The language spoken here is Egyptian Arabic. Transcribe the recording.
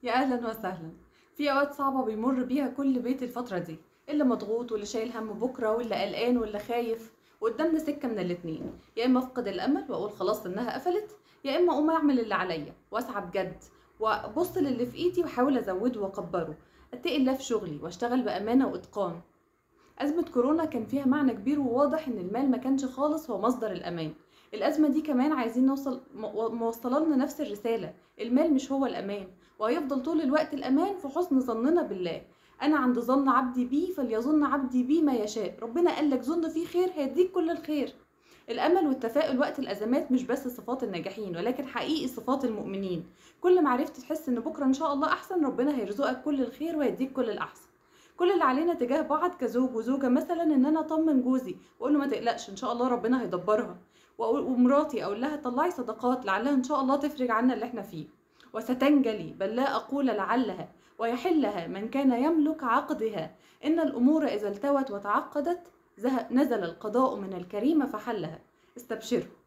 يا اهلا وسهلا في اوقات صعبه بيمر بيها كل بيت الفتره دي اللي مضغوط واللي شايل هم بكره واللي قلقان واللي خايف وقدامنا سكه من الاتنين يا اما افقد الامل واقول خلاص انها قفلت يا اما اقوم اعمل اللي عليا واسعى بجد وابص للي في ايدي واحاول ازوده واكبره اتقي الله في شغلي واشتغل بامانه واتقان أزمة كورونا كان فيها معنى كبير وواضح إن المال ما كانش خالص هو مصدر الأمان الأزمة دي كمان عايزين نوصل م- موصلة لنا نفس الرسالة المال مش هو الأمان وهيفضل طول الوقت الأمان في حسن ظننا بالله أنا عند ظن عبدي بي فليظن عبدي بي ما يشاء ربنا قال لك ظن فيه خير هيديك كل الخير الأمل والتفاؤل وقت الأزمات مش بس صفات الناجحين ولكن حقيقي صفات المؤمنين كل ما عرفت تحس إن بكرة إن شاء الله أحسن ربنا هيرزقك كل الخير ويديك كل الأحسن كل اللي علينا تجاه بعض كزوج وزوجة مثلا ان انا اطمن جوزي واقول له ما تقلقش ان شاء الله ربنا هيدبرها وأقول ومراتي اقول لها طلعي صدقات لعلها ان شاء الله تفرج عنا اللي احنا فيه وستنجلي بل لا اقول لعلها ويحلها من كان يملك عقدها ان الامور اذا التوت وتعقدت زه- نزل القضاء من الكريم فحلها استبشروا